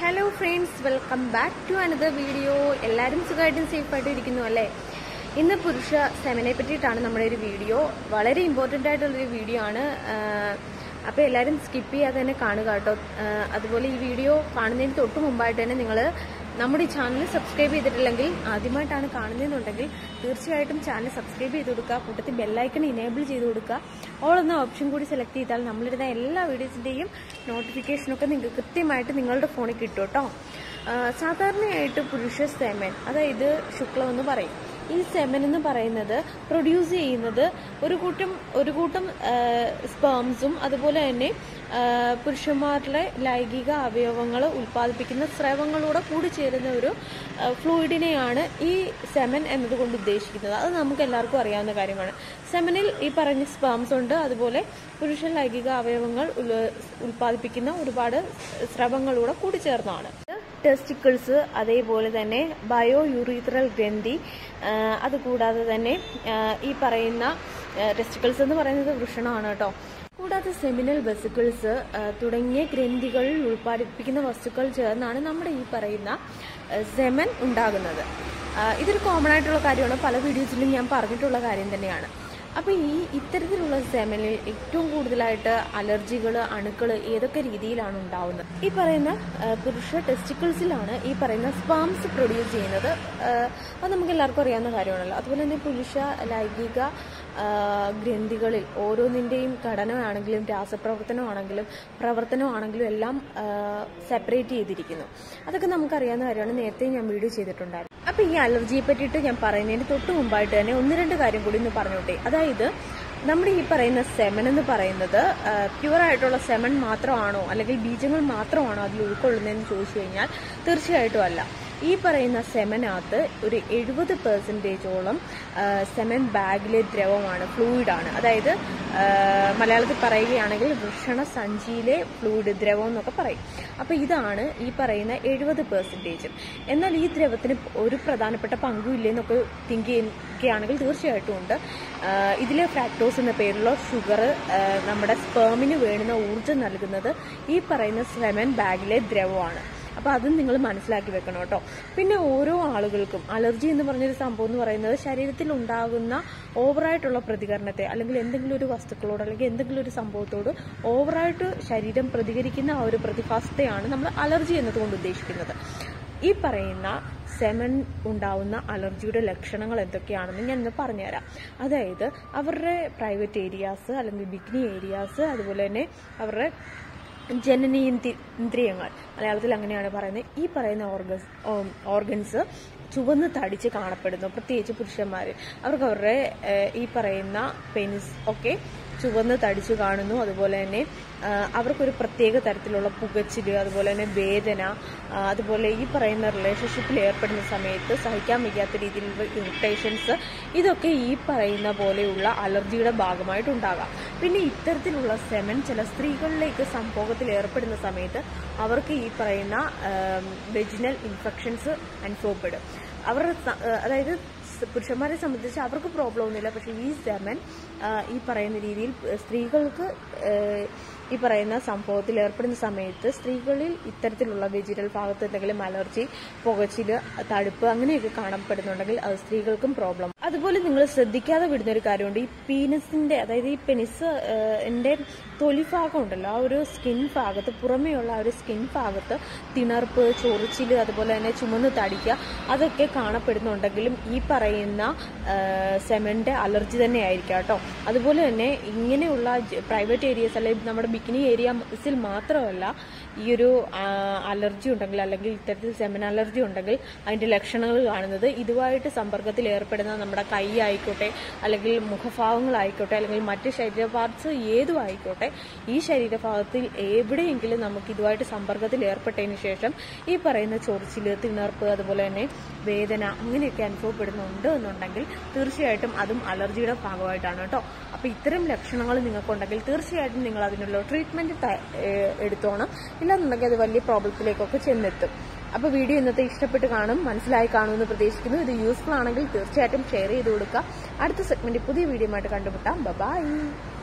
hello friends welcome back to another video എല്ലാവരും സുഖമായിട്ടും സേഫായിട്ടും ഇരിക്കുന്നു അല്ലേ ഇന്ന് പുരുഷ സെമനെ പറ്റിയിട്ടാണ് നമ്മുടെ ഒരു വീഡിയോ വളരെ ഇമ്പോർട്ടൻ്റ് ആയിട്ടുള്ളൊരു വീഡിയോ ആണ് അപ്പോൾ എല്ലാവരും സ്കിപ്പ് ചെയ്യാതെ തന്നെ കാണുക കേട്ടോ ആ, അതുപോലെ ഈ വീഡിയോ കാണുന്നതിന് തൊട്ട് മുമ്പായിട്ട് തന്നെ നിങ്ങൾ നമ്മുടെ ഈ ചാനൽ സബ്സ്ക്രൈബ് ചെയ്തിട്ടില്ലെങ്കിൽ ആദ്യമായിട്ടാണ് കാണുന്നതെന്നുണ്ടെങ്കിൽ തീർച്ചയായിട്ടും ചാനൽ സബ്സ്ക്രൈബ് ചെയ്ത് കൊടുക്കുക കൂട്ടത്തിൽ ബെല്ലൈക്കൺ ഇനേബിൾ ചെയ്ത് കൊടുക്കുക ഓൾ എന്ന ഓപ്ഷൻ കൂടി സെലക്ട് ചെയ്താൽ നമ്മളിടുന്ന എല്ലാ വീഡിയോസിൻ്റെയും നോട്ടിഫിക്കേഷനൊക്കെ നിങ്ങൾക്ക് കൃത്യമായിട്ട് നിങ്ങളുടെ ഫോണിൽ കിട്ടും കേട്ടോ ആ, സാധാരണയായിട്ട് പുരുഷ സെമൻ അതായത് ശുക്ലം എന്ന് പറയും ഈ സെമൻ എന്ന് പറയുന്നത് പ്രൊഡ്യൂസ് ചെയ്യുന്നത് ഒരു കൂട്ടം ഒരു കൂട്ടം സ്പേംസും അതുപോലെ തന്നെ ആ, പുരുഷന്മാരിലെ ലൈംഗിക അവയവങ്ങൾ ഉൽപ്പാദിപ്പിക്കുന്ന സ്രവങ്ങളൂടെ കൂടി ചേരുന്ന ഒരു ഫ്ലൂയിഡിനെയാണ് ഈ സെമൻ എന്നതുകൊണ്ട് ഉദ്ദേശിക്കുന്നത് അത് നമുക്ക് എല്ലാവർക്കും അറിയാവുന്ന കാര്യമാണ് സെമനിൽ ഈ പറഞ്ഞ സ്പേംസ് ഉണ്ട് അതുപോലെ പുരുഷ ലൈംഗിക അവയവങ്ങൾ ഉൽ- ഉൽപ്പാദിപ്പിക്കുന്ന ഒരുപാട് സ്രവങ്ങളൂടെ കൂടി ചേർന്നതാണ് ടെസ്റ്റിക്കിൾസ് അതേപോലെ തന്നെ ബയോ യൂറീത്രൽ ഗ്രന്ഥി ആ, അതുകൂടാതെ തന്നെ ആ, ഈ പറയുന്ന ടെസ്റ്റിക്കിൾസ് എന്ന് പറയുന്നത് വൃഷണമാണ് കേട്ടോ കൂടാതെ സെമിനൽ വെസിക്കിൾസ് തുടങ്ങിയ ഗ്രന്ഥികളിൽ ഉൽപ്പാദിപ്പിക്കുന്ന വസ്തുക്കൾ ചേർന്നാണ് നമ്മുടെ ഈ പറയുന്ന സെമൻ ഉണ്ടാകുന്നത് ആ, ഇതൊരു കോമൺ ആയിട്ടുള്ള കാര്യമാണ് പല വീഡിയോസിലും ഞാൻ പറഞ്ഞിട്ടുള്ള കാര്യം തന്നെയാണ് അപ്പോൾ ഈ ഇത്തരത്തിലുള്ള സെമനിൽ ഏറ്റവും കൂടുതലായിട്ട് അലർജികൾ അണുക്കൾ ഏതൊക്കെ രീതിയിലാണ് ഉണ്ടാവുന്നത് ഈ പറയുന്ന ആ, പുരുഷ ടെസ്റ്റിക്കിൾസിലാണ് ഈ പറയുന്ന സ്പാംസ് പ്രൊഡ്യൂസ് ചെയ്യുന്നത് ആ, അത് നമുക്ക് എല്ലാവർക്കും അറിയാവുന്ന കാര്യമാണല്ലോ അതുപോലെ തന്നെ പുരുഷ ലൈംഗിക ആ, ഗ്രന്ഥികളിൽ ഓരോന്നിൻ്റെയും ഘടനയാണെങ്കിലും രാസപ്രവർത്തനമാണെങ്കിലും പ്രവർത്തനമാണെങ്കിലും എല്ലാം സെപ്പറേറ്റ് ചെയ്തിരിക്കുന്നു അതൊക്കെ നമുക്കറിയാവുന്ന കാര്യമാണ് നേരത്തെ ഞാൻ വീഡിയോ ചെയ്തിട്ടുണ്ടായിരുന്നു അപ്പൊ ഈ അലർജിയെ പറ്റിയിട്ട് ഞാൻ പറയുന്നതിന് തൊട്ട് മുമ്പായിട്ട് തന്നെ ഒന്ന് രണ്ട് കാര്യം കൂടി ഒന്ന് പറഞ്ഞോട്ടെ അതായത് നമ്മുടെ ഈ പറയുന്ന സെമൻ എന്ന് പറയുന്നത് പ്യുവർ ആയിട്ടുള്ള സെമൻ മാത്രമാണോ അല്ലെങ്കിൽ ബീജങ്ങൾ മാത്രമാണോ അതിൽ ഉൾക്കൊള്ളുന്നതെന്ന് ചോദിച്ചു കഴിഞ്ഞാൽ തീർച്ചയായിട്ടും അല്ല ഈ പറയുന്ന സെമനകത്ത് ഒരു എഴുപത് പെർസെൻറ്റേജോളം സെമൻ ബാഗിലെ ദ്രവമാണ് ഫ്ലൂയിഡാണ് അതായത് ആ, മലയാളത്തിൽ പറയുകയാണെങ്കിൽ വൃഷണ സഞ്ചിയിലെ ഫ്ലൂയിഡ് ദ്രവം എന്നൊക്കെ പറയും അപ്പോൾ ഇതാണ് ഈ പറയുന്ന എഴുപത് പെർസെൻറ്റേജ് എന്നാൽ ഈ ദ്രവത്തിന് ഒരു പ്രധാനപ്പെട്ട പങ്കും ഇല്ലെന്നൊക്കെ തിങ്ക് ചെയ്യുകയാണെങ്കിൽ തീർച്ചയായിട്ടും ഉണ്ട് ഇതിൽ ഫ്രാക്ടോസ് എന്ന പേരുള്ള ഷുഗർ നമ്മുടെ സ്പേമിന് വേണ്ടുന്ന ഊർജ്ജം നൽകുന്നത് ഈ പറയുന്ന സെമൻ ബാഗിലെ ദ്രവമാണ് അപ്പോൾ അതും നിങ്ങൾ മനസ്സിലാക്കി വെക്കണം കേട്ടോ പിന്നെ ഓരോ ആളുകൾക്കും അലർജി എന്ന് പറഞ്ഞൊരു സംഭവം എന്ന് പറയുന്നത് ശരീരത്തിൽ ഉണ്ടാകുന്ന ഓവറായിട്ടുള്ള പ്രതികരണത്തെ അല്ലെങ്കിൽ എന്തെങ്കിലും ഒരു വസ്തുക്കളോട് അല്ലെങ്കിൽ എന്തെങ്കിലും ഒരു സംഭവത്തോട് ഓവറായിട്ട് ശരീരം പ്രതികരിക്കുന്ന ആ ഒരു പ്രതിഭാസത്തെയാണ് നമ്മൾ അലർജി എന്നതുകൊണ്ട് ഉദ്ദേശിക്കുന്നത് ഈ പറയുന്ന സെമൻ ഉണ്ടാവുന്ന അലർജിയുടെ ലക്ഷണങ്ങൾ എന്തൊക്കെയാണെന്ന് ഞാൻ ഇന്ന് പറഞ്ഞുതരാം അതായത് അവരുടെ പ്രൈവറ്റ് ഏരിയാസ് അല്ലെങ്കിൽ ബിഗ്നി ഏരിയാസ് അതുപോലെ തന്നെ അവരുടെ ജനനി ഇന്ദ്രിയങ്ങൾ മലയാളത്തിൽ അങ്ങനെയാണ് പറയുന്നത് ഈ പറയുന്ന ഓർഗൻസ് ഓർഗൻസ് ചുവന്ന് തടിച്ച് കാണപ്പെടുന്നു പ്രത്യേകിച്ച് പുരുഷന്മാർ അവർക്ക് അവരുടെ ഏഹ്, ഈ പറയുന്ന പെനിസ് ഒക്കെ ചുവന്ന് തടിച്ചു കാണുന്നു അതുപോലെ തന്നെ ആ, അവർക്കൊരു പ്രത്യേക തരത്തിലുള്ള പുകച്ചില് അതുപോലെ തന്നെ വേദന ആ, അതുപോലെ ഈ പറയുന്ന റിലേഷൻഷിപ്പിൽ ഏർപ്പെടുന്ന സമയത്ത് സഹിക്കാൻ വയ്യാത്ത രീതിയിലുള്ള ഇറിറ്റേഷൻസ് ഇതൊക്കെ ഈ പറയുന്ന പോലെയുള്ള അലർജിയുടെ ഭാഗമായിട്ടുണ്ടാകാം പിന്നെ ഇത്തരത്തിലുള്ള സെമൻ ചില സ്ത്രീകളിലേക്ക് സംഭോഗത്തിൽ ഏർപ്പെടുന്ന സമയത്ത് അവർക്ക് ഈ പറയുന്ന വെജിനൽ ഇൻഫെക്ഷൻസ് അനുഭവപ്പെടും അവർ അതായത് സ് പുരുഷന്മാരെ സംബന്ധിച്ച് അവർക്ക് പ്രോബ്ലം ഒന്നുമില്ല പക്ഷേ ഈ സെമൻ ഈ പറയുന്ന രീതിയിൽ സ്ത്രീകൾക്ക് ആ, ഈ പറയുന്ന സംഭവത്തിൽ ഏർപ്പെടുന്ന സമയത്ത് സ്ത്രീകളിൽ ഇത്തരത്തിലുള്ള വെജിറ്റൽ ഭാഗത്ത് എന്തെങ്കിലും അലർജി പുകച്ചില് തടുപ്പ് അങ്ങനെയൊക്കെ കാണപ്പെടുന്നുണ്ടെങ്കിൽ അത് സ്ത്രീകൾക്കും പ്രോബ്ലം അതുപോലെ നിങ്ങൾ ശ്രദ്ധിക്കാതെ വിടുന്ന ഒരു കാര്യമുണ്ട് ഈ പീനസിന്റെ അതായത് ഈ പെനിസ് എന്റെ തൊലി ഭാഗം ഉണ്ടല്ലോ ആ ഒരു സ്കിൻ ഭാഗത്ത് പുറമേയുള്ള ആ ഒരു സ്കിൻ ഭാഗത്ത് തിണർപ്പ് ചൊറിച്ചില് അതുപോലെ തന്നെ ചുമന്ന് തടിക്കുക അതൊക്കെ കാണപ്പെടുന്നുണ്ടെങ്കിലും ഈ പറയുന്ന സെമന്റെ അലർജി തന്നെ ആയിരിക്കാം കേട്ടോ അതുപോലെ തന്നെ ഇങ്ങനെയുള്ള പ്രൈവറ്റ് ഏരിയസ് അല്ലെങ്കിൽ നമ്മുടെ ബിക്കിനി ഏരിയസിൽ മാത്രമല്ല ഈ ഒരു ആ, അലർജി ഉണ്ടെങ്കിൽ അല്ലെങ്കിൽ ഇത്തരത്തിൽ സെമൻ അലർജി ഉണ്ടെങ്കിൽ അതിന്റെ ലക്ഷണങ്ങൾ കാണുന്നത് ഇതുമായിട്ട് സമ്പർക്കത്തിൽ ഏർപ്പെടുന്ന നമ്മുടെ കൈ ആയിക്കോട്ടെ അല്ലെങ്കിൽ മുഖഭാവങ്ങളായിക്കോട്ടെ അല്ലെങ്കിൽ മറ്റ് ശരീര പാർട്സ് ഏതും ആയിക്കോട്ടെ ഈ ശരീരഭാഗത്തിൽ എവിടെയെങ്കിലും നമുക്ക് ഇതുമായിട്ട് സമ്പർക്കത്തിൽ ഏർപ്പെട്ടതിന് ശേഷം ഈ പറയുന്ന ചൊറിച്ചില് തിണർപ്പ് അതുപോലെ തന്നെ വേദന അങ്ങനെയൊക്കെ അനുഭവപ്പെടുന്നുണ്ട് എന്നുണ്ടെങ്കിൽ തീർച്ചയായിട്ടും അതും അലർജിയുടെ ഭാഗമായിട്ടാണ് കേട്ടോ അപ്പൊ ഇത്തരം ലക്ഷണങ്ങൾ നിങ്ങൾക്കുണ്ടെങ്കിൽ തീർച്ചയായിട്ടും നിങ്ങൾ അതിനുള്ള ട്രീറ്റ്മെന്റ് എടുത്തോണം ഇല്ലാന്നുണ്ടെങ്കിൽ അത് വലിയ പ്രോബ്ലത്തിലേക്കൊക്കെ ചെന്നെത്തും അപ്പൊ വീഡിയോ ഇന്നത്തെ ഇഷ്ടപ്പെട്ട് കാണും മനസ്സിലായി കാണുമെന്ന് പ്രതീക്ഷിക്കുന്നു ഇത് യൂസ്ഫുൾ ആണെങ്കിൽ തീർച്ചയായിട്ടും ഷെയർ ചെയ്ത് കൊടുക്കുക അടുത്ത സെഗ്മെന്റ് പുതിയ വീഡിയോ ആയിട്ട് കണ്ടുമുട്ടാം ബൈ